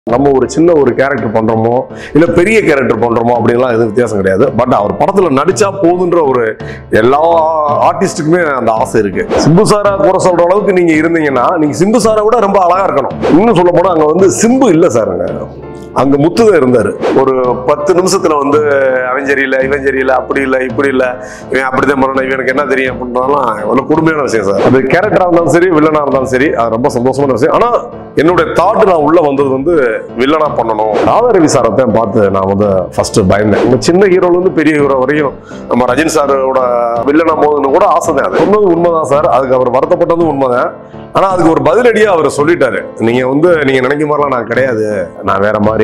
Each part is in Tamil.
நம்ம ஒரு சின்ன ஒரு கேரக்டர் பண்றோமோ இல்ல பெரிய கேரக்டர் பண்றோமோ அப்படின்லாம் எதுவும் வித்தியாசம் கிடையாது பட் அவர் படத்துல நடிச்சா போதுன்ற ஒரு எல்லா ஆர்டிஸ்டுக்குமே அந்த ஆசை இருக்கு சிம்பு சாரா குறை சொல்ற அளவுக்கு நீங்க இருந்தீங்கன்னா நீங்க சிம்பு சாரை விட ரொம்ப அழகா இருக்கணும் இன்னும் சொல்ல போனா அங்க வந்து சிம்பு இல்ல சார் அங்க அங்க முத்து தான் இருந்தாரு ஒரு பத்து நிமிஷத்துல வந்து அவன் சரியில்லை இவன் சரியில்லை அப்படி இல்லை இப்படி இல்லை இவன் அப்படிதான் பண்ணணும் இவனுக்கு என்ன தெரியும் அப்படின்றதெல்லாம் எவ்வளவு கொடுமையான விஷயம் சார் அது கேரக்டரா இருந்தாலும் சரி வில்லனா இருந்தாலும் சரி அது ரொம்ப சந்தோஷமான விஷயம் ஆனா என்னுடைய தாட் நான் உள்ள வந்தது வந்து வில்லனா பண்ணணும் ராதாரவி சாரத்தை பார்த்து நான் வந்து ஃபர்ஸ்ட் பயந்தேன் நம்ம சின்ன ஹீரோல இருந்து பெரிய ஹீரோ வரைக்கும் நம்ம ரஜினி சாரோட வில்லனா போதுன்னு கூட ஆசை தான் அது சொன்னது உண்மைதான் சார் அதுக்கு அவர் வருத்தப்பட்டதும் உண்மைதான் ஆனா அதுக்கு ஒரு பதிலடியா அவர் சொல்லிட்டாரு நீங்க வந்து நீங்க நினைக்க மாதிரிலாம் நான் கிடையாது நான் வேற மாதிரி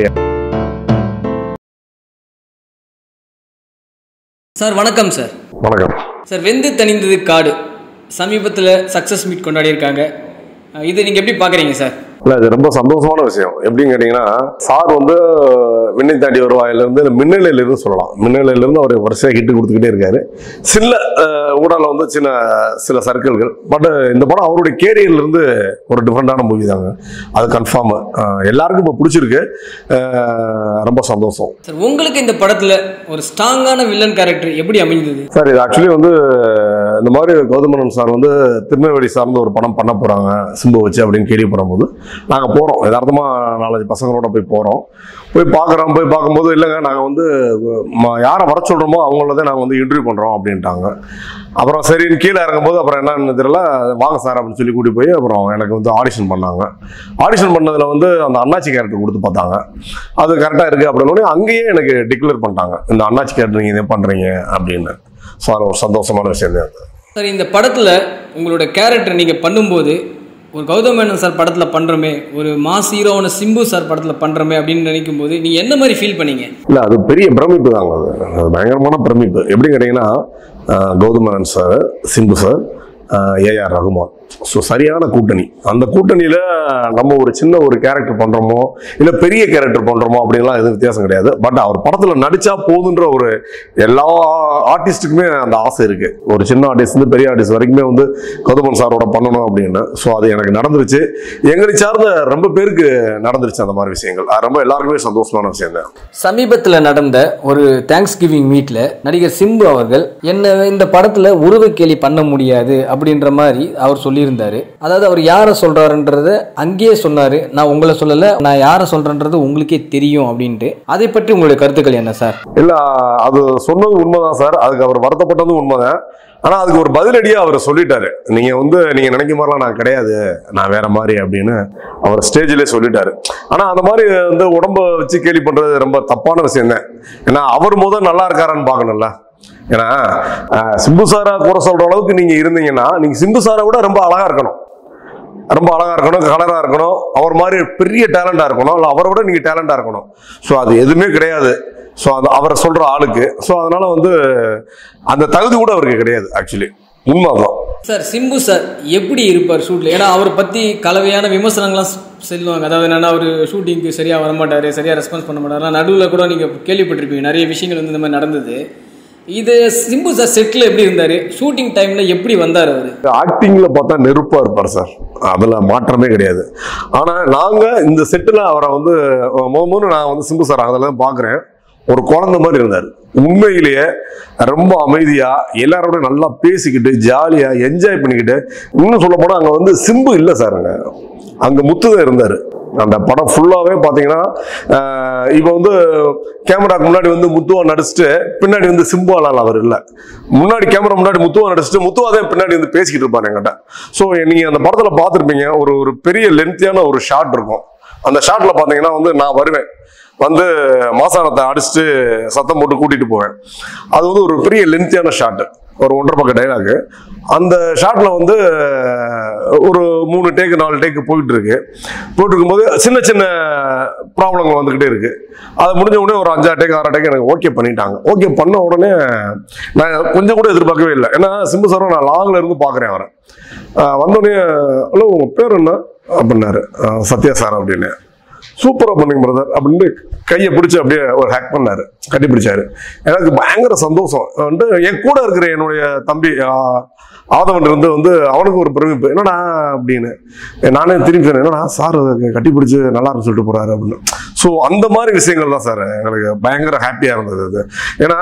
சார் வணக்கம் சார் வணக்கம் சார் வெந்து தணிந்தது காடு சமீபத்தில் சக்ஸஸ் மீட் கொண்டாடியிருக்காங்க அஹ் இது நீங்கள் எப்படி பார்க்குறீங்க சார் இல்ல இது ரொம்ப சந்தோஷமான விஷயம் எப்படின்னு கேட்டீங்கன்னா சார் வந்து விண்ணை தாண்டி வருவாயில இருந்து இல்ல மின்னலையில இருந்து சொல்லலாம் மின்னலையில இருந்து அவர் வருஷம் ஹிட் கொடுத்துக்கிட்டே இருக்காரு சில அஹ், ஊடால வந்து சின்ன சில சர்க்கிள்கள் பட் இந்த படம் அவருடைய கேரியர்ல இருந்து ஒரு டிஃப்ரெண்டான மூவி தாங்க அது கன்ஃபார்ம் எல்லாருக்கும் இப்போ பிடிச்சிருக்கு அஹ், ரொம்ப சந்தோஷம் சார் உங்களுக்கு இந்த படத்தில் ஒரு ஸ்ட்ராங்கான வில்லன் கேரக்டர் எப்படி அமைந்தது சார் இது ஆக்சுவலி வந்து இந்த மாதிரி கௌதமனன் சார் வந்து திருநெல்வேலி சார்ந்த ஒரு படம் பண்ண போறாங்க சிம்பு வச்சு அப்படின்னு கேள்விப்படும் போது நாங்கள் போகிறோம் யதார்த்தமா நாலஞ்சு பசங்களோட போய் போகிறோம் போய் பார்க்குறோம் போய் பார்க்கும்போது இல்லைங்க நாங்கள் வந்து ம- யாரை வர சொல்கிறோமோ அவங்கள தான் நாங்கள் வந்து இன்டர்வியூ பண்ணுறோம் அப்படின்ட்டாங்க அப்புறம் சரின்னு கீழே இறங்கும்போது அப்புறம் என்னன்னு தெரியல வாங்க சார் அப்படின்னு சொல்லி கூட்டி போய் அப்புறம் எனக்கு வந்து ஆடிஷன் பண்ணாங்க ஆடிஷன் பண்ணதில் வந்து அந்த அண்ணாச்சி கேரக்டர் கொடுத்து பார்த்தாங்க அது கரெக்டாக இருக்குது அப்படின்னு அங்கேயே எனக்கு டிக்ளேர் பண்ணிட்டாங்க இந்த அண்ணாச்சி கேரக்டர் நீங்கள் இதே பண்ணுறீங்க அப்படின்னு ஸோ அது ஒரு சந்தோஷமான விஷயம் தான் அது. சார் இந்த படத்தில் உங்களோட கேரக்டர் நீங்கள் பண்ணும்போது ஒரு கௌதம் மேனன் சார் படத்தில் பண்ணுறோமே ஒரு மாஸ் ஹீரோவான சிம்பு சார் படத்தில் பண்ணுறோமே அப்படின்னு நினைக்கும் போது நீங்கள் என்ன மாதிரி ஃபீல் பண்ணீங்க இல்லை அது பெரிய பிரமிப்பு தாங்க அது அது பயங்கரமான பிரமிப்பு எப்படி கேட்டிங்கன்னா ஆஹ், கௌதமரன் sir Simbu sir AR Rahman so சரியான கூட்டணி அந்த கூட்டணியில் நம்ம ஒரு சின்ன ஒரு கேரக்டர் பண்ணுறோமோ இல்லை பெரிய கேரக்டர் பண்ணுறோமோ அப்படின்லாம் எதுவும் வித்தியாசம் கிடையாது பட் அவர் படத்தில் நடிச்சா போதுன்ற ஒரு எல்லா ஆர்டிஸ்ட்டுக்குமே அந்த ஆசை இருக்கு ஒரு சின்ன ஆர்டிஸ்ட் இருந்து பெரிய ஆர்டிஸ்ட் வரைக்குமே வந்து கௌதமன் சாரோட பண்ணணும் அப்படின்னு ஸோ அது எனக்கு நடந்துருச்சு எங்களை சார்ந்த ரொம்ப பேருக்கு நடந்துருச்சு அந்த மாதிரி விஷயங்கள் அது ரொம்ப எல்லாருக்குமே சந்தோஷமான விஷயம் தான் சமீபத்தில் நடந்த ஒரு தேங்க்ஸ் கிவிங் மீட்டில் நடிகர் சிம்பு அவர்கள் என்ன இந்த படத்தில் உருவக்கேலி பண்ண முடியாது அப்படின்ற மாதிரி அவர் சொல்லியிருந்தாரு அதாவது அவர் யாரை சொல்கிறாருன்றத அங்கேயே சொன்னார் நான் உங்களை சொல்லலை நான் யாரை சொல்கிறேன்றது உங்களுக்கே தெரியும் அப்படின்ட்டு அதை பற்றி உங்களுடைய கருத்துக்கள் என்ன சார் இல்ல அது சொன்னது உண்மைதான் சார் அதுக்கு அவர் வருத்தப்பட்டதும் உண்மைதான் ஆனா அதுக்கு ஒரு பதிலடியா அவர் சொல்லிட்டாரு நீங்க வந்து நீங்க நினைக்க மாதிரிலாம் நான் கிடையாது நான் வேற மாதிரி அப்படின்னு அவர் ஸ்டேஜ்லயே சொல்லிட்டாரு ஆனா அந்த மாதிரி வந்து உடம்ப வச்சு கேலி பண்றது ரொம்ப தப்பான விஷயம் தான் ஏன்னா அவர் முதல் நல்லா இருக்காரான்னு பார்க்கணும்ல ஏன்னா அஹ், சிம்பு சாரா குறை சொல்ற அளவுக்கு நீங்க இருந்தீங்கன்னா நீங்க சிம்பு சாரை விட ரொம்ப அழகா இருக்கணும் ரொம்ப அழகா இருக்கணும் கலரா இருக்கணும் அவர் மாதிரி பெரிய டேலண்டா இருக்கணும் இல்லை அவரை விட நீங்க டேலண்டா இருக்கணும் ஸோ அது எதுவுமே கிடையாது ஸோ அது அவரை சொல்ற ஆளுக்கு ஸோ அதனால வந்து அந்த தகுதி கூட அவருக்கு கிடையாது ஆக்சுவலி உண்மைதான் சார் சிம்பு சார் எப்படி இருப்பார் ஷூட்டில் ஏன்னா அவரை பற்றி கலவையான விமர்சனங்கள்லாம் சொல்லுவாங்க அதாவது என்னன்னா அவர் ஷூட்டிங்க்கு சரியாக வரமாட்டார் சரியாக ரெஸ்பான்ஸ் பண்ண மாட்டார் நடுவில் கூட நீங்கள் கேள்விப்பட்டிருப்பீங்க நிறைய விஷயங்கள் வந்து இந்த மாதிரி நடந்தது இது சிம்பு சார் செட்டில் எப்படி இருந்தார் ஷூட்டிங் டைமில் எப்படி வந்தார் அவர் ஆக்டிங்ல பார்த்தா நெருப்பா இருப்பார் சார் அதுல மாற்றமே கிடையாது ஆனா நாங்க இந்த செட்டில் அவரை வந்து முத முதல்ல நான் வந்து சிம்பு சார் அதெல்லாம் பாக்குறேன் ஒரு குழந்தை மாதிரி இருந்தார் உண்மையிலேயே ரொம்ப அமைதியா எல்லாரோட நல்லா பேசிக்கிட்டு ஜாலியா என்ஜாய் பண்ணிக்கிட்டு இன்னும் சொல்ல போனா அங்க வந்து சிம்பு இல்லை சார் அங்க அங்க முத்து தான் இருந்தாரு அந்த படம் ஃபுல்லாவே பாத்தீங்கன்னா ஆஹ் இப்போ வந்து கேமராக்கு முன்னாடி வந்து முத்துவா நடிச்சுட்டு பின்னாடி வந்து சிம்புவாலால் அவர் இல்லை முன்னாடி கேமரா முன்னாடி முத்துவா நடிச்சுட்டு முத்துவா தான் பின்னாடி வந்து பேசிக்கிட்டு இருப்பாரு என்கிட்ட ஸோ நீங்க அந்த படத்துல பார்த்துருப்பீங்க ஒரு ஒரு பெரிய லென்த்தியான ஒரு ஷாட் இருக்கும் அந்த ஷாட்ல பாத்தீங்கன்னா வந்து நான் வருவேன் வந்து மாசானத்தை அடிச்சுட்டு சத்தம் போட்டு கூட்டிட்டு போவேன் அது வந்து ஒரு பெரிய லென்த்தியான ஷாட் ஒரு ஒன்றரை பக்க டைலாக் அந்த ஷாட்ல வந்து ஒரு மூணு டேக்கு நாலு டேக்கு போயிட்டு இருக்கு போயிட்டு இருக்கும்போது சின்ன சின்ன ப்ராப்ளங்கள் வந்துகிட்டே இருக்கு அது முடிஞ்ச உடனே ஒரு அஞ்சாறு டேக் ஆறு டேக் எனக்கு ஓகே பண்ணிட்டாங்க ஓகே பண்ண உடனே நான் கொஞ்சம் கூட எதிர்பார்க்கவே இல்லை ஏன்னா சிம்பு சாரும் நான் லாங்ல இருந்து பார்க்குறேன் அவரை ஆஹ் வந்தோடனே ஹலோ உங்க பேர் என்ன அப்படின்னாரு ஆஹ் சத்யா சார் அப்படின்னு சூப்பரா பண்ணீங்க பிரதர் அப்படின்னு கையை பிடிச்சி அப்படியே ஒரு ஹேக் பண்ணாரு கட்டி பிடிச்சாரு எனக்கு பயங்கர சந்தோஷம் வந்து என் கூட இருக்கிற என்னுடைய தம்பி ஆ, ஆதவன் இருந்து வந்து அவனுக்கு ஒரு பிரமிப்பு என்னடா அப்படின்னு நானே திரும்பி சொன்னேன் என்னடா சார் கட்டி பிடிச்சி நல்லா இருக்கு சொல்லிட்டு போறாரு அப்படின்னு ஸோ அந்த மாதிரி விஷயங்கள் தான் சார் எங்களுக்கு பயங்கர ஹாப்பியா இருந்தது அது ஏன்னா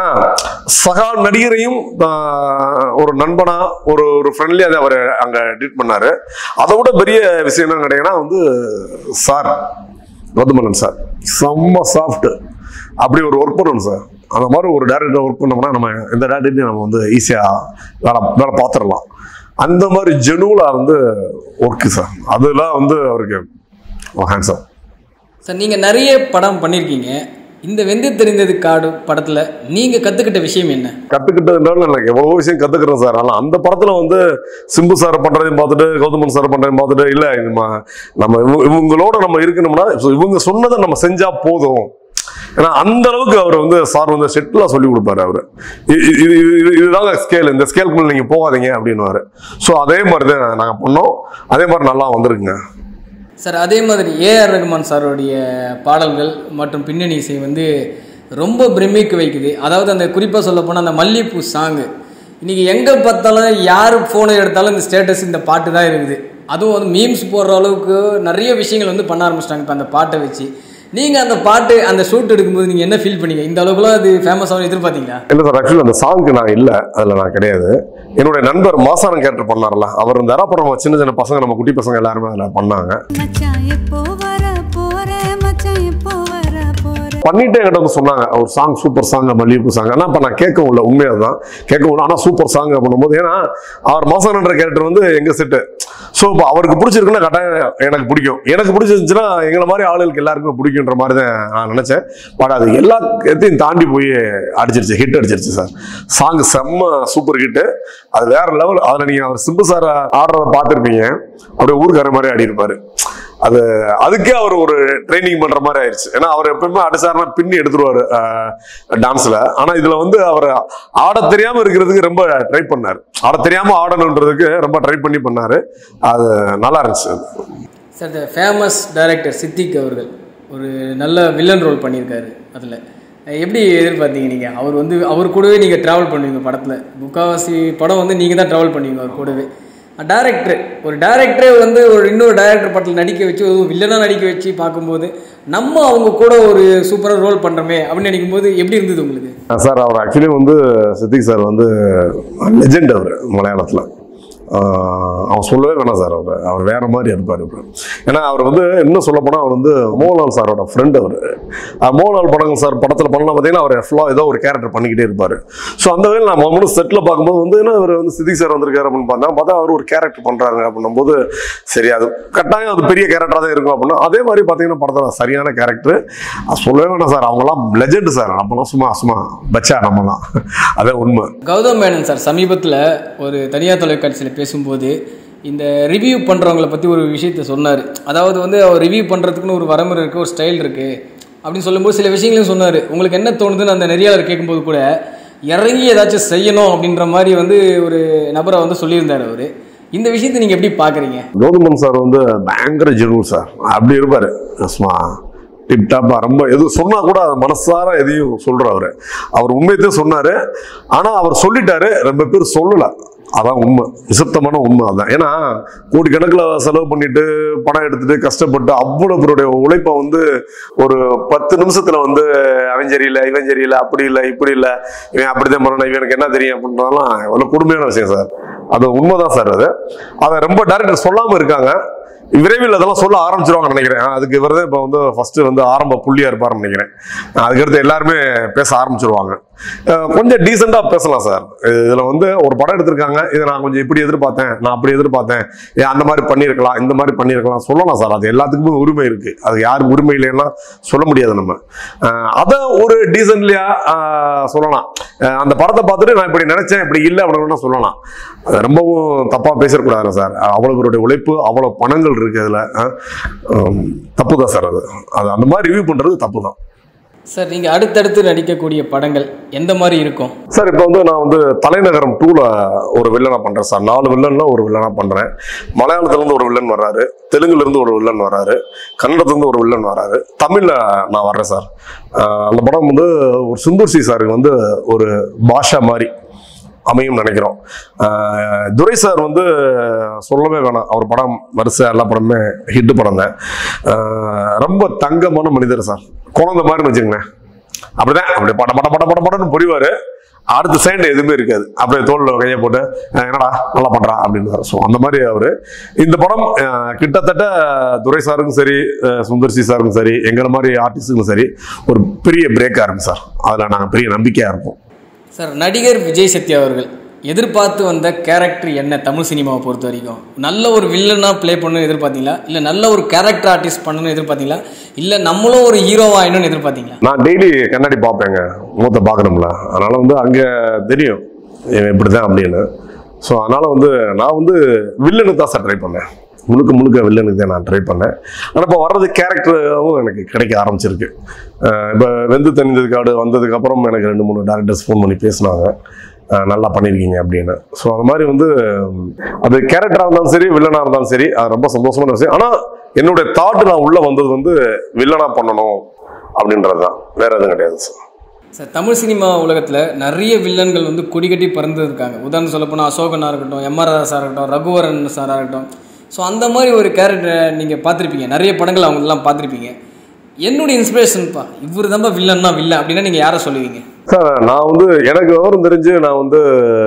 சகா நடிகரையும் ஆஹ், ஒரு நண்பனா ஒரு ஒரு ஃப்ரெண்ட்லியா அதை அவர் அங்க ட்ரீட் பண்ணாரு அதை விட பெரிய விஷயம் என்ன கேட்டீங்கன்னா வந்து சார் கௌதமலன் சார் செம்ம சாஃப்ட் அப்படி ஒரு ஒர்க் பண்ணணும் சார் அந்த மாதிரி ஒரு டேரக்டர் ஒர்க் பண்ணோம்னா நம்ம எந்த டேரக்டரையும் நம்ம வந்து ஈஸியாக வேலை வேலை பார்த்துடலாம் அந்த மாதிரி ஜெனுவலா வந்து ஒர்க்கு சார் அதெல்லாம் வந்து அவருக்கு ஹேண்ட்ஸம் சார் நீங்கள் நிறைய படம் பண்ணியிருக்கீங்க இந்த வெந்து தெரிந்தது காடு படத்தில் நீங்கள் கற்றுக்கிட்ட விஷயம் என்ன கத்துக்கிட்டதுனால எனக்கு எவ்வளவோ விஷயம் கத்துக்கிறேன் சார் ஆனால் அந்த படத்துல வந்து சிம்பு சார் பண்றதையும் பார்த்துட்டு கௌதமன் சார் பண்றதையும் பார்த்துட்டு இல்ல நம்ம நம்ம இவங்க- இவங்களோட நம்ம இருக்கணும்னா so இவங்க சொன்னதை நம்ம செஞ்சா போதும் ஏன்னா அந்த அளவுக்கு அவர் வந்து சார் வந்து செட்டிலா சொல்லி கொடுப்பாரு அவரு இ- இ- இது இது- இதுதாங்க ஸ்கேல் இந்த ஸ்கேலுக்கு மேல நீங்க போகாதீங்க அப்படின்னுவாரு ஸோ அதே மாதிரி தான் நாங்க பண்ணோம் அதே மாதிரி நல்லா வந்திருக்குங்க சார் அதே மாதிரி ஏஆர் ரகுமான் சாருடைய பாடல்கள் மற்றும் பின்னணி இசை வந்து ரொம்ப பிரமிக்க வைக்குது அதாவது அந்த குறிப்பாக சொல்ல போனால் அந்த மல்லிகைப்பூ சாங்கு இன்றைக்கி எங்கே பார்த்தாலும் யார் ஃபோனை எடுத்தாலும் இந்த ஸ்டேட்டஸ் இந்த பாட்டு தான் இருக்குது அதுவும் வந்து மீம்ஸ் போடுற அளவுக்கு நிறைய விஷயங்கள் வந்து பண்ண ஆரம்பிச்சிட்டாங்க இப்போ அந்த பாட்டை வச்சு நீங்கள் அந்த பாட்டு அந்த ஷூட் எடுக்கும்போது நீங்கள் என்ன ஃபீல் பண்ணீங்க இந்த அளவுக்குலாம் அது ஃபேமஸ் ஆகும் எதிர்பார்த்தீங்களா இல்ல சார் ஆக்சுவலி அந்த சாங்க்கு நான் இல்ல அதுல நான் கிடையாது என்னுடைய நண்பர் மாசானம் கேரக்டர் பண்ணார்ல அவர் இருந்தார் அப்புறம் நம்ம சின்ன சின்ன பசங்க நம்ம குட்டி பசங்க எல்லாருமே அதில் பண்ணாங்க மச்சான் எப்போ வர போற மச்சான் எப்போ வர போற பண்ணிட்டு என்கிட்ட வந்து சொன்னாங்க ஒரு சாங் சூப்பர் சாங் மல்லிகைப்பூ சாங் ஆனால் இப்போ நான் கேட்கவும் இல்லை உண்மையாக தான் கேட்கவும் இல்லை ஆனால் சூப்பர் சாங் பண்ணும்போது ஏன்னா அவர் மாசானன்ற கேரக்டர் வந்து எங்க செட்டு ஸோ இப்போ அவருக்கு பிடிச்சிருக்குன்னா கட்டாயம் எனக்கு பிடிக்கும் எனக்கு பிடிச்சிருந்துச்சுன்னா எங்களை மாதிரி ஆளுகளுக்கு எல்லாருக்குமே பிடிக்குன்ற மாதிரி தான் நான் நினச்சேன் பட் அது எல்லாத்தையும் தாண்டி போய் அடிச்சிருச்சு ஹிட் அடிச்சிருச்சு சார் சாங் செம்ம சூப்பர் ஹிட்டு அது வேற லெவல் அதில் நீங்கள் அவர் சிம்பு சார் ஆடுறத பார்த்துருப்பீங்க அப்படியே ஊருக்கார மாதிரி ஆடி இருப்பாரு அது அதுக்கே அவர் ஒரு ட்ரைனிங் பண்ற மாதிரி ஆயிடுச்சு ஏன்னா அவர் எப்பவுமே அடிச்சாருன்னா பின்னி எடுத்துருவாரு டான்ஸ்ல ஆனா இதுல வந்து அவர் ஆட தெரியாம இருக்கிறதுக்கு ரொம்ப ட்ரை பண்ணாரு ஆட தெரியாம ஆடணுன்றதுக்கு ரொம்ப ட்ரை பண்ணி பண்ணாரு அது நல்லா இருந்துச்சு அது. சார் இந்த ஃபேமஸ் டைரக்டர் சித்திக் அவர்கள் ஒரு நல்ல வில்லன் ரோல் பண்ணியிருக்காரு அதில் எப்படி எதிர்பார்த்தீங்க நீங்கள் அவர் வந்து அவர் கூடவே நீங்கள் ட்ராவல் பண்ணுவீங்க படத்தில் முக்கால்வாசி படம் வந்து நீங்கள் தான் ட்ராவல் பண்ணுவீங்க அவர் கூடவே டேரக்டர் ஒரு டேரக்டரே வந்து ஒரு இன்னொரு டேரக்டர் படத்தில் நடிக்க வச்சு ஒரு வில்லனாக நடிக்க வச்சு பார்க்கும்போது நம்ம அவங்க கூட ஒரு சூப்பராக ரோல் பண்ணுறோமே அப்படின்னு நினைக்கும்போது எப்படி இருந்தது உங்களுக்கு சார் அவர் ஆக்சுவலி வந்து சித்திக் சார் வந்து லெஜெண்ட் அவர் மலையாளத்தில் அவன் சொல்லவே வேணாம் சார் அவர் அவர் வேற மாதிரி இருப்பார் இப்போ ஏன்னா அவர் வந்து இன்னும் சொல்ல போனால் அவர் வந்து மோகன்லால் சாரோட ஃப்ரெண்ட் அவர் மோகன்லால் படங்கள் சார் படத்தில் பண்ணலாம் பார்த்தீங்கன்னா அவர் ஃபுல்லாக ஏதோ ஒரு கேரக்டர் பண்ணிக்கிட்டே இருப்பார் ஸோ அந்த வேலை நான் முன்னாடி செட்டில் பார்க்கும்போது வந்து என்ன அவர் வந்து சித்திக் சார் வந்திருக்காரு அப்படின்னு பார்த்தா பார்த்தா அவர் ஒரு கேரக்டர் பண்ணுறாங்க அப்படின்னும் போது சரி அது கட்டாயம் அது பெரிய கேரக்டராக தான் இருக்கும் அப்படின்னா அதே மாதிரி பார்த்தீங்கன்னா படத்தில் சரியான கேரக்டர் சொல்லவே வேணாம் சார் அவங்களாம் லெஜெண்ட் சார் நம்மளாம் சும்மா சும்மா பச்சா நம்மலாம் அதே உண்மை கௌதம் மேனன் சார் சமீபத்தில் ஒரு தனியார் தொலைக்காட்சியில் பேசும்போது இந்த ரிவ்யூ பண்ணுறவங்கள பற்றி ஒரு விஷயத்த சொன்னார் அதாவது வந்து அவர் ரிவ்யூ பண்ணுறதுக்குன்னு ஒரு வரமுறை இருக்குது ஒரு ஸ்டைல் இருக்குது அப்படின்னு சொல்லும்போது சில விஷயங்களையும் சொன்னார் உங்களுக்கு என்ன தோணுதுன்னு அந்த நெறியாளர் கேட்கும்போது கூட இறங்கி ஏதாச்சும் செய்யணும் அப்படின்ற மாதிரி வந்து ஒரு நபரை வந்து சொல்லியிருந்தார் அவர் இந்த விஷயத்தை நீங்கள் எப்படி பார்க்குறீங்க கௌதமன் சார் வந்து பயங்கர ஜெனூல் சார் அப்படி இருப்பாரு சும்மா டிப் டாப்பா ரொம்ப எதுவும் சொன்னா கூட அது மனசார எதையும் சொல்றாரு அவர் உண்மையத்தையும் சொன்னாரு ஆனா அவர் சொல்லிட்டாரு ரொம்ப பேர் சொல்லல அதான் உண்மை நிசப்தமான உண்மை அதான் ஏன்னா கோடிக்கணக்கில் செலவு பண்ணிட்டு படம் எடுத்துட்டு கஷ்டப்பட்டு அவ்வளவு பேருடைய உழைப்பை வந்து ஒரு பத்து நிமிஷத்துல வந்து அவன் சரியில்லை இவன் சரியில்லை அப்படி இல்லை இப்படி இல்லை இவன் அப்படிதான் பண்ணணும் இவனுக்கு என்ன தெரியும் அப்படின்றதெல்லாம் எவ்வளவு கொடுமையான விஷயம் சார் அது உண்மைதான் சார் அது அதை ரொம்ப டேரக்டர் சொல்லாம இருக்காங்க விரைவில் அதெல்லாம் சொல்ல ஆரம்பிச்சிருவாங்க நினைக்கிறேன் அதுக்கு இவர் தான் இப்போ வந்து ஃபர்ஸ்ட் வந்து ஆரம்ப புள்ளியா இருப்பாருன்னு நினைக்கிறேன் அதுக்கடுத்து எல்லாருமே பேச ஆரம்பிச்சிருவாங்க அஹ் கொஞ்சம் டீசெண்டா பேசலாம் சார் இதுல வந்து ஒரு படம் எடுத்திருக்காங்க இதை நான் கொஞ்சம் இப்படி எதிர்பார்த்தேன் நான் அப்படி எதிர்பார்த்தேன் ஏன் அந்த மாதிரி பண்ணியிருக்கலாம் இந்த மாதிரி பண்ணியிருக்கலாம் சொல்லலாம் சார் அது எல்லாத்துக்குமே உரிமை இருக்கு அது யாருக்கு உரிமை இல்லைன்னா சொல்ல முடியாது நம்ம அஹ் அதை ஒரு டீசென்ட்லியா சொல்லலாம் அஹ் அந்த படத்தை பார்த்துட்டு நான் இப்படி நினைச்சேன் இப்படி இல்லை அப்படின்னு சொல்லலாம் அது ரொம்பவும் தப்பா பேசக்கூடாது சார் அவ்வளவு பேருடைய உழைப்பு அவ்வளவு பணங்கள் இருக்கு அதுல அஹ் உம் தப்பு தான் சார் அது அது அந்த மாதிரி ரிவ்யூ பண்றது தப்பு தான் சார் நீங்கள் அடுத்தடுத்து நடிக்கக்கூடிய படங்கள் எந்த மாதிரி இருக்கும் சார் இப்போ வந்து நான் வந்து தலைநகரம் டூல ஒரு வில்லனா பண்றேன் சார் நாலு வில்லன்ல ஒரு வில்லனா பண்றேன் மலையாளத்துல இருந்து ஒரு வில்லன் வர்றாரு தெலுங்குல இருந்து ஒரு வில்லன் வர்றாரு கன்னடத்துல இருந்து ஒரு வில்லன் வர்றாரு தமிழ்ல நான் வர்றேன் சார் ஆஹ் அந்த படம் வந்து ஒரு சுந்தர் சி சாருக்கு வந்து ஒரு பாஷா மாதிரி அமையும் நினைக்கிறோம் ஆஹ் துரை சார் வந்து சொல்லவே வேணாம் அவர் படம் வரிசை எல்லா படமுமே ஹிட் படம் தான் ஆஹ் ரொம்ப தங்கமான மனிதர் சார் குழந்தை மாதிரி வச்சுங்களேன் அப்படிதான் அப்படி பட பட பட பட படன்னு புரிவாரு அடுத்த சைடு எதுவுமே இருக்காது அப்படியே தோல்ல கையை போட்டு "அஹ் என்னடா நல்லா பண்றா அப்படின்னு ஸோ அந்த மாதிரி அவரு இந்த படம் அஹ், கிட்டத்தட்ட துரை சாருக்கும் சரி அஹ், சுந்தர் சி சாருக்கும் சரி எங்களை மாதிரி ஆர்டிஸ்டுக்கும் சரி ஒரு பெரிய பிரேக்காக இருக்கும் சார் அதில் நாங்கள் பெரிய நம்பிக்கையாக இருப்போம் சார் நடிகர் விஜய் சத்யா அவர்கள் எதிர்பார்த்து வந்த கேரக்டர் என்ன தமிழ் சினிமாவை பொறுத்த வரைக்கும் நல்ல ஒரு வில்லனாக ப்ளே பண்ணணும்னு எதிர்பார்த்தீங்களா இல்லை நல்ல ஒரு கேரக்டர் ஆர்டிஸ்ட் பண்ணணும்னு எதிர்பார்த்தீங்களா இல்லை நம்மளும் ஒரு ஹீரோவா ஆயிடணும்னு எதிர்பார்த்தீங்களா நான் டெய்லி கண்ணாடி பார்ப்பேங்க மூத்த பார்க்கணும்ல அதனால வந்து அங்கே தெரியும் இவன் இப்படி தான் அப்படின்னு ஸோ அதனால வந்து நான் வந்து வில்லனுக்கு தான் சார் ட்ரை பண்ணேன் முழுக்க முழுக்க வில்லனுக்கு தான் நான் ட்ரை பண்ணேன் ஆனால் இப்போ வர்றது கேரக்டரும் எனக்கு கிடைக்க ஆரம்பிச்சிருக்கு இப்போ வெந்து தணிந்ததுக்காடு வந்ததுக்கு அப்புறம் எனக்கு ரெண்டு மூணு டேரக்டர்ஸ் ஃபோன் பண்ணி பேசினாங்க அஹ் நல்லா பண்ணியிருக்கீங்க அப்படின்னு ஸோ அந்த மாதிரி வந்து உம், அது கேரக்டராக இருந்தாலும் சரி வில்லனாக இருந்தாலும் சரி அது ரொம்ப சந்தோஷமான விஷயம் ஆனால் என்னுடைய தாட் நான் உள்ளே வந்தது வந்து வில்லனாக பண்ணணும் அப்படின்றது தான் வேற எதுவும் கிடையாது சார் சார் தமிழ் சினிமா உலகத்தில் நிறைய வில்லன்கள் வந்து கொடிகட்டி பறந்து இருக்காங்க உதாரணம் சொல்ல போனால் அசோகனாக இருக்கட்டும் எம்ஆர் ராசாக இருக்கட்டும் ரகுவரன் சாராக இருக்கட்டும் ஸோ அந்த மாதிரி ஒரு கேரக்டரை நீங்கள் பார்த்துருப்பீங்க நிறைய படங்கள் அவங்களெல்லாம் பார்த்துருப்பீங்க என்னுடைய இன்ஸ்பிரேஷன்ப்பா இவர் தான்ப்பா வில்லன்னா வில்லன் அப்படின்னா நீங்கள் யாரை சொல்லுவீங்க சார் நான் வந்து எனக்கு விவரம் தெரிஞ்சு நான் வந்து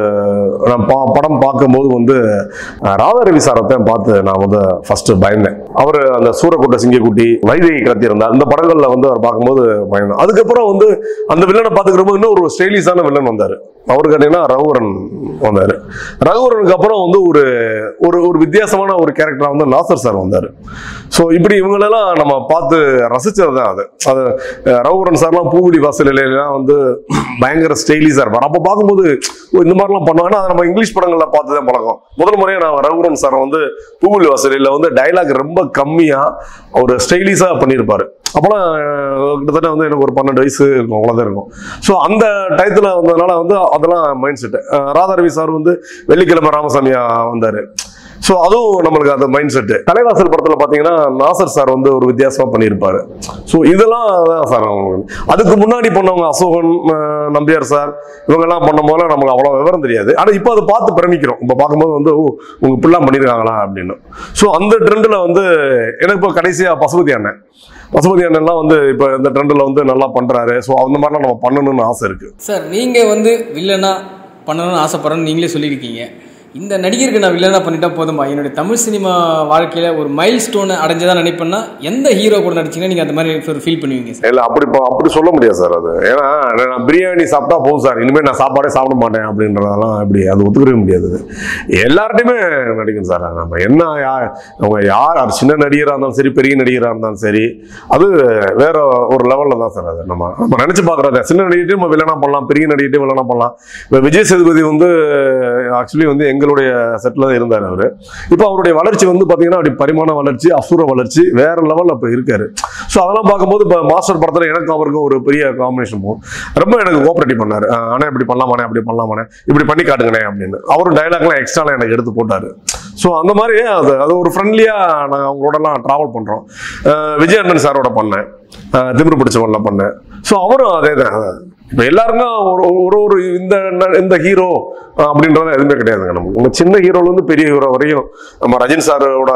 நான் பா படம் பார்க்கும்போது வந்து அஹ், ராதாரவி சாரை தான் பார்த்து நான் வந்து ஃபர்ஸ்ட் பயந்தேன் அவர் அந்த சூரக்குட்டை சிங்கக்குட்டி வைதேகி கத்தியிருந்தார் இந்த படங்களில் வந்து அவர் பார்க்கும்போது பயந்தேன் அதுக்கப்புறம் வந்து அந்த வில்லனை பார்த்துக்கிறப்போ இன்னும் ஒரு ஸ்டைலிஷான வில்லன் வந்தார் அவர் கேட்டீங்கன்னா ரகுவரன் வந்தார் ரகுவரனுக்கு அப்புறம் வந்து ஒரு ஒரு ஒரு வித்தியாசமான ஒரு கேரக்டராக வந்து நாசர் சார் வந்தார் ஸோ இப்படி இவங்களெல்லாம் நம்ம பார்த்து ரசிச்சது தான் அது அது அஹ், ரகுவரன் சார்லாம் பூங்குடி வாசலிலாம் வந்து பயங்கர ஸ்டைலிஷாக இருப்பார் அப்போ பார்க்கும்போது ஓ, இந்த மாதிரிலாம் பண்ணுவாங்கன்னா அதை நம்ம இங்கிலீஷ் படங்களில் பார்த்து தான் பழக்கம் முதல் முறையாக நான் ரகுவரன் சாரை வந்து பூங்குடி வாசலில் வந்து டைலாக் ரொம்ப கம்மியாக ஒரு ஸ்டைலிஷாக பண்ணியிருப்பாரு அப்போலாம் அஹ், கிட்டத்தட்ட வந்து எனக்கு ஒரு பன்னெண்டு வயசு இருக்கும் அவ்வளோதான் இருக்கும் ஸோ அந்த டயத்தில் வந்ததுனால வந்து அதெல்லாம் மைண்ட் செட்டு ராதாரவி சார் வந்து வெள்ளிக்கிழமை ராமசாமியா வந்தார் ஸோ அதுவும் நம்மளுக்கு அந்த மைண்ட் செட்டு தலைவாசல் படத்தில் பார்த்தீங்கன்னா நாசர் சார் வந்து ஒரு வித்தியாசமாக பண்ணியிருப்பாரு ஸோ இதெல்லாம் தான் சார் அவங்களுக்கு அதுக்கு முன்னாடி பண்ணவங்க அசோகன் அஹ், நம்பியார் சார் இவங்கெல்லாம் பண்ணும்போது நமக்கு அவ்வளோ விவரம் தெரியாது ஆனால் இப்போ அதை பார்த்து பிரமிக்கிறோம் இப்போ பார்க்கும்போது வந்து ஓ உங்க இப்படிலாம் பண்ணியிருக்காங்களா அப்படின்னு ஸோ அந்த ட்ரெண்டில் வந்து எனக்கு இப்போ கடைசியாக பசுபதி அண்ணன் பசுபதி அண்ணன்லாம் வந்து இப்போ இந்த ட்ரெண்டில் வந்து நல்லா பண்ணுறாரு ஸோ அந்த மாதிரிலாம் நம்ம பண்ணணும்னு ஆசை இருக்குது சார் நீங்கள் வந்து வில்லனா பண்ணணும்னு ஆசைப்படுறேன்னு நீங்களே சொல்லியிருக்கீங்க இந்த நடிகருக்கு நான் வில்லனா பண்ணிட்டா போதுமா என்னுடைய தமிழ் சினிமா வாழ்க்கையில் ஒரு மைல் ஸ்டோனை அடைஞ்சதா நினைப்பேன்னா எந்த ஹீரோ கூட நடிச்சீங்கன்னா நீங்கள் அந்த மாதிரி ஒரு ஃபீல் பண்ணுவீங்க சார் இல்லை அப்படி இப்போ அப்படி சொல்ல முடியாது சார் அது ஏன்னா நான் பிரியாணி சாப்பிட்டா போதும் சார் இனிமேல் நான் சாப்பாடே சாப்பிட மாட்டேன் அப்படின்றதெல்லாம் எப்படி அது ஒத்துக்கவே முடியாது அது. எல்லார்ட்டையுமே நடிக்கும் சார் நம்ம என்ன யா அவங்க யார் அது சின்ன நடிகராக இருந்தாலும் சரி பெரிய நடிகராக இருந்தாலும் சரி அது வேற ஒரு லெவலில் தான் சார் அது நம்ம நம்ம நினச்சி பார்க்குறத சின்ன நடிகர்ட்டையும் நம்ம வில்லனா பண்ணலாம் பெரிய நடிகர்ட்டையும் வில்லனா பண்ணலாம் இப்போ விஜய் சேதுபதி வந்து ஆக்சுவலி வந்து எங்களுடைய செட்டில் தான் இருந்தார் அவர் இப்போ அவருடைய வளர்ச்சி வந்து பார்த்தீங்கன்னா அப்படி பரிமாண வளர்ச்சி அசுர வளர்ச்சி வேற லெவலில் இப்போ இருக்காரு ஸோ அதெல்லாம் பார்க்கும்போது இப்போ மாஸ்டர் படத்தில் எனக்கு அவருக்கும் ஒரு பெரிய காம்பினேஷன் போகும் ரொம்ப எனக்கு கோஆப்ரேட்டிவ் பண்ணார் ஆனால் இப்படி பண்ணலாமானே அப்படி பண்ணலாமானே இப்படி பண்ணி காட்டுங்கண்ணே அப்படின்னு அவரும் டைலாக்லாம் எக்ஸ்ட்ராலாம் எனக்கு எடுத்து போட்டார் ஸோ அந்த மாதிரி அது அது ஒரு ஃப்ரெண்ட்லியாக நாங்கள் அவங்களோடலாம் ட்ராவல் பண்ணுறோம் விஜய் அண்ணன் சாரோட பண்ணேன் அஹ் திமிரு பிடிச்சவன்ல பண்ணேன் ஸோ அவரும் அதே தான் இப்போ எல்லாருக்கும் ஒரு ஒரு ஒரு இந்த ந- இந்த ஹீரோ அப்படின்றது எதுவுமே கிடையாதுங்க நமக்கு நம்ம சின்ன ஹீரோலேருந்து பெரிய ஹீரோ வரையும் நம்ம ரஜினி சாரோட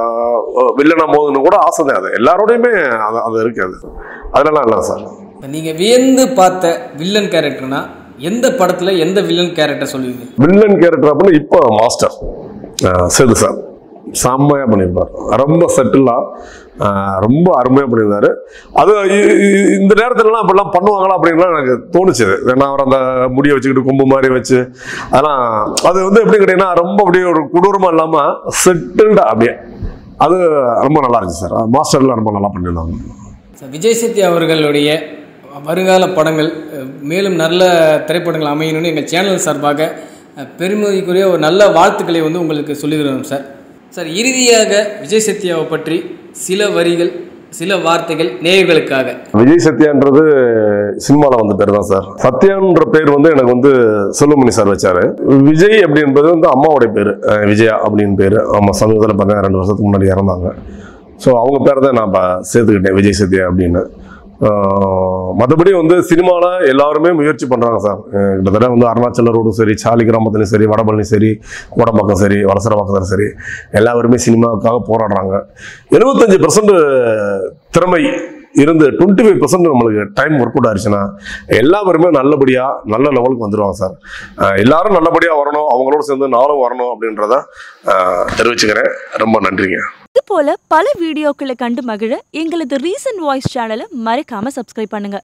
வில்லனா போதுன்னு கூட ஆசை தான் அது எல்லாரோடையுமே அது அது இருக்கு அது அதெல்லாம் இல்லை சார் இப்போ நீங்கள் வியந்து பார்த்த வில்லன் கேரக்டர்னா எந்த படத்தில் எந்த வில்லன் கேரக்டர் சொல்லுவீங்க வில்லன் கேரக்டர் அப்படின்னு இப்போ மாஸ்டர் அஹ் சேது சார் செம்மையாக பண்ணியிருப்பார் ரொம்ப செட்டிலாக ரொம்ப அருமையாக பண்ணியிருந்தாரு அது இ- இ- இந்த நேரத்துலலாம் இப்படிலாம் பண்ணுவாங்களா அப்படின்லாம் எனக்கு தோணுச்சு ஏன்னா அவர் அந்த முடியை வச்சுக்கிட்டு கொம்பு மாதிரி வச்சு அதெல்லாம் அது வந்து எப்படி கேட்டிங்கன்னா ரொம்ப அப்படியே ஒரு கொடூரமாக இல்லாமல் செட்டில்டாக அப்படியே அது ரொம்ப நல்லா இருந்துச்சு சார் மாஸ்டர்லாம் ரொம்ப நல்லா பண்ணியிருந்தாங்க சார் விஜய் சேத்தி அவர்களுடைய வருங்கால படங்கள் அஹ், மேலும் நல்ல திரைப்படங்கள் அமையணும்னு எங்கள் சேனல் சார்பாக அஹ், பெருமதிக்குரிய ஒரு நல்ல வாழ்த்துக்களை வந்து உங்களுக்கு சொல்லிக்கிறோம் சார் சார் இறுதியாக விஜய் சேத்தியாவை பற்றி சில வரிகள் சில வார்த்தைகள் நேயர்களுக்காக விஜய் சத்யான்றது சினிமாவில் வந்த பேர் தான் சார் சத்யான்ற பேர் வந்து எனக்கு வந்து செல்வமணி சார் வச்சாரு விஜய் அப்படி என்பது வந்து அம்மாவுடைய பேர் அஹ் விஜயா அப்படின்னு பேர் ஆமாம் சமீபத்தில் பார்த்தா ரெண்டு வருஷத்துக்கு முன்னாடி இறந்தாங்க ஸோ அவங்க பேரை தான் நான் இப்போ சேர்த்துக்கிட்டேன் விஜய் சத்யா அப்படின்னு மற்றபடி வந்து சினிமாவில் எல்லாருமே முயற்சி பண்ணுறாங்க சார் அஹ் கிட்டத்தட்ட வந்து அருணாச்சல ரோடும் சரி சாலி கிராமத்துலையும் சரி வடபழனி சரி கோடம்பாக்கம் சரி வலசரவாக்கத்தில் சரி எல்லாருமே சினிமாவுக்காக போராடுறாங்க எழுபத்தஞ்சு பர்சன்ட் திறமை இருந்து டுவெண்ட்டி ஃபைவ் பர்சன்ட் நம்மளுக்கு டைம் ஒர்க் அவுட் ஆயிடுச்சுன்னா எல்லாருமே நல்லபடியாக நல்ல லெவலுக்கு வந்துடுவாங்க சார் அஹ் எல்லாரும் நல்லபடியாக வரணும் அவங்களோட சேர்ந்து நானும் வரணும் அப்படின்றத அஹ் தெரிவிச்சுக்கிறேன் ரொம்ப நன்றிங்க இது போல பல வீடியோக்களை கண்டு மகிழ எங்களது ரீசன்ட் வாய்ஸ் சேனலை மறக்காம சப்ஸ்கிரைப் பண்ணுங்க